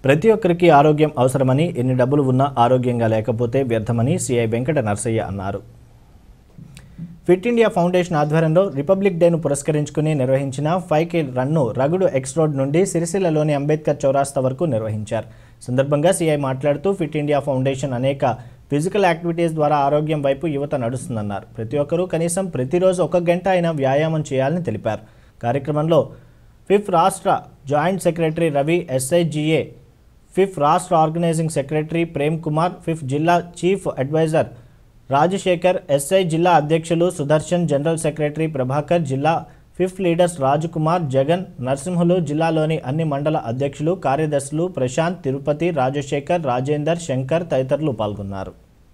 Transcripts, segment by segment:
ప్రతి ఒక్కరికి ఆరోగ్యం అవసరమని ఎన్ని డబ్బులు ఉన్నా ఆరోగ్యంగా లేకపోతే వ్యర్థమని సిఐ వెంకట నర్సయ్య అన్నారు ఫిట్ ఇండియా ఫౌండేషన్ ఆధ్వర్యంలో రిపబ్లిక్ డేను పురస్కరించుకుని నిర్వహించిన ఫైవ్ కే రన్ను రగుడు ఎక్స్ రోడ్ నుండి సిరిసిల్లలోని అంబేద్కర్ చౌరాస్తా వరకు నిర్వహించారు సందర్భంగా సీఐ మాట్లాడుతూ ఫిట్ ఇండియా ఫౌండేషన్ అనేక ఫిజికల్ యాక్టివిటీస్ ద్వారా ఆరోగ్యం వైపు యువత నడుస్తుందన్నారు ప్రతి ఒక్కరూ కనీసం ప్రతిరోజు ఒక గంట అయినా వ్యాయామం చేయాలని తెలిపారు కార్యక్రమంలో ఫిఫ్ రాష్ట్ర జాయింట్ సెక్రటరీ రవి ఎస్ఐజిఏ ఫిఫ్ రాష్ట్ర ఆర్గనైజింగ్ సెక్రటరీ ప్రేమ్ కుమార్ ఫిఫ్ జిల్లా చీఫ్ అడ్వైజర్ రాజశేఖర్ ఎస్ఐ జిల్లా అధ్యక్షులు సుదర్శన్ జనరల్ సెక్రటరీ ప్రభాకర్ జిల్లా ఫిఫ్ లీడర్స్ రాజకుమార్ జగన్ నరసింహులు జిల్లాలోని అన్ని మండల అధ్యక్షులు కార్యదర్శులు ప్రశాంత్ తిరుపతి రాజశేఖర్ రాజేందర్ శంకర్ తదితరులు పాల్గొన్నారు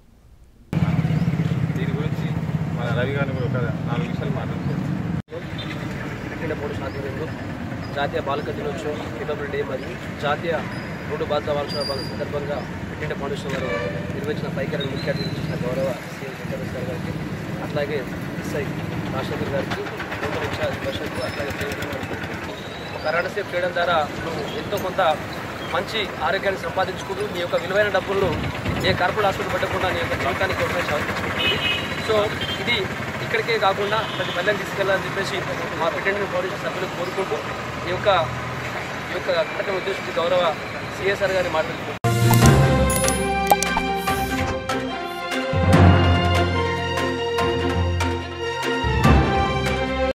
దీని గురించి మన రవి గారిని కూడా ఒక నాలుగు నిమిషాలు మాట్లాడుతారు క్రికెట్ పోలీస్ ఆధ్వర్యంలో జాతీయ బాలిక దినోత్సవం రిపబ్లిక్ డే మరియు జాతీయ రోడ్డు బాధిత వార్షికోత్సవాల సందర్భంగా క్రికెట్ ఫౌండేషన్ వారు నిర్వహించిన పైకరణ ముఖ్య అతిథి చేసిన గౌరవ సీఎం వెంకటేశ్వర సార్ గారికి అట్లాగే ఎస్ఐ రాజశేఖర్ గారికి నూతన ఇన్ఛార్జ్ దర్శక్ అట్లాగే ప్రేమ్ గారికి కరాటే సేపు చేయడం ద్వారా నువ్వు ఎంతో కొంత మంచి ఆరోగ్యాన్ని సంపాదించుకుంటూ నీ యొక్క విలువైన డబ్బులను ఏ కార్పొరేట్ హాస్పిటల్ పెట్టకుండా నీ యొక్క జీవితానికి ఉపయోగించుకుంటుంది సో ఇది ఇక్కడికే కాకుండా ప్రతి పల్లెని తీసుకెళ్ళాలని చెప్పేసి మా ఫిటెండ్ ఫౌండేషన్ సభ్యులు కోరుకుంటూ ఈ యొక్క ఈ యొక్క కార్యక్రమం ఉద్దేశించి గౌరవ సిఎస్ఆర్ గారి మాట్లాడుకుంటున్నాను